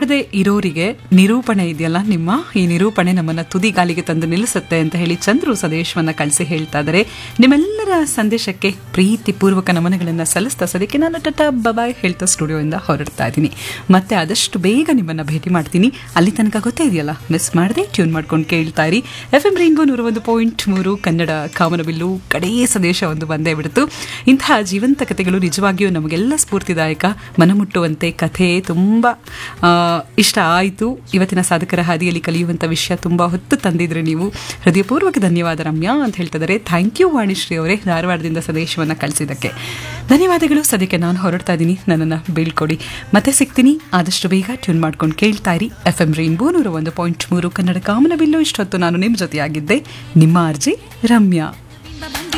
ಮಾಡದೆ ಇರೋರಿಗೆ ನಿರೂಪಣೆ ಇದೆಯಲ್ಲ ನಿಮ್ಮ ಈ ನಿರೂಪಣೆ ನಮ್ಮನ್ನ ತುದಿಗಾಲಿಗೆ ತಂದು ನಿಲ್ಲಿಸುತ್ತೆ ಅಂತ ಹೇಳಿ ಚಂದ್ರು ಸಂದೇಶವನ್ನ ಕಳಿಸಿ ಹೇಳ್ತಾ ಇದ್ದಾರೆ ನಿಮ್ಮೆಲ್ಲರ ಸಂದೇಶಕ್ಕೆ ಪ್ರೀತಿ ಪೂರ್ವಕ ನಮನಗಳನ್ನ ಸಲ್ಲಿಸ್ತಾ ಸದ್ಯಕ್ಕೆ ನಾನು ಟಟ ಬಬಾಯ್ ಹೇಳ್ತಾ ಸ್ಟುಡಿಯೋಯಿಂದ ಹೊರಡ್ತಾ ಇದ್ದೀನಿ ಮತ್ತೆ ಆದಷ್ಟು ಬೇಗ ನಿಮ್ಮನ್ನ ಭೇಟಿ ಮಾಡ್ತೀನಿ ಅಲ್ಲಿ ತನಕ ಗೊತ್ತೇ ಇದೆಯಲ್ಲ ಮಿಸ್ ಮಾಡದೆ ಟ್ಯೂನ್ ಮಾಡ್ಕೊಂಡು ಕೇಳ್ತಾ ಇರಿ ಎಫ್ ಎಂ ರೈನ್ಬೋ ನೂರ ಒಂದು ಪಾಯಿಂಟ್ ಮೂರು ಕನ್ನಡ ಕಾಮನಬಿಲ್ಲು ಕಡೇ ಸಂದೇಶ ಒಂದು ಬಂದೇ ಬಿಡ್ತು ಇಂತಹ ಜೀವಂತ ಕಥೆಗಳು ನಿಜವಾಗಿಯೂ ನಮಗೆಲ್ಲ ಸ್ಫೂರ್ತಿದಾಯಕ ಮನಮುಟ್ಟುವಂತೆ ಕಥೆ ತುಂಬ ಆ, ಇಷ್ಟ ಆಯಿತು ಇವತ್ತಿನ ಸಾಧಕರ ಹಾದಿಯಲ್ಲಿ ಕಲಿಯುವಂಥ ವಿಷಯ ತುಂಬ ಹೊತ್ತು ತಂದಿದ್ರಿ ನೀವು ಹೃದಯಪೂರ್ವಕ ಧನ್ಯವಾದ ರಮ್ಯಾ ಅಂತ ಹೇಳ್ತಿದ್ದಾರೆ ಥ್ಯಾಂಕ್ ಯು ವಾಣಿಶ್ರೀ ಅವರೇ ಧಾರವಾಡದಿಂದ ಸಂದೇಶವನ್ನು ಕಳಿಸಿದ್ದಕ್ಕೆ ಧನ್ಯವಾದಗಳು ಸದ್ಯಕ್ಕೆ ನಾನು ಹೊರಡ್ತಾ ಇದ್ದೀನಿ ನನ್ನನ್ನು ಬೀಳ್ಕೊಡಿ ಮತ್ತೆ ಸಿಗ್ತೀನಿ ಆದಷ್ಟು ಬೇಗ ಟ್ಯೂನ್ ಮಾಡ್ಕೊಂಡು ಕೇಳ್ತಾ ಇರಿ ಎಫ್ ಎಂ ರೈನ್ಬೋ ನೂರ ಒಂದು ಪಾಯಿಂಟ್ ಮೂರು ಕನ್ನಡ ಕಾಮನಬಿಲ್ಲು ಇಷ್ಟೊತ್ತು ನಾನು ನಿಮ್ಮ ಜೊತೆಯಾಗಿದ್ದೆ ನಿಮ್ಮ ಅರ್ಜಿ ರಮ್ಯಾ ಬಂದ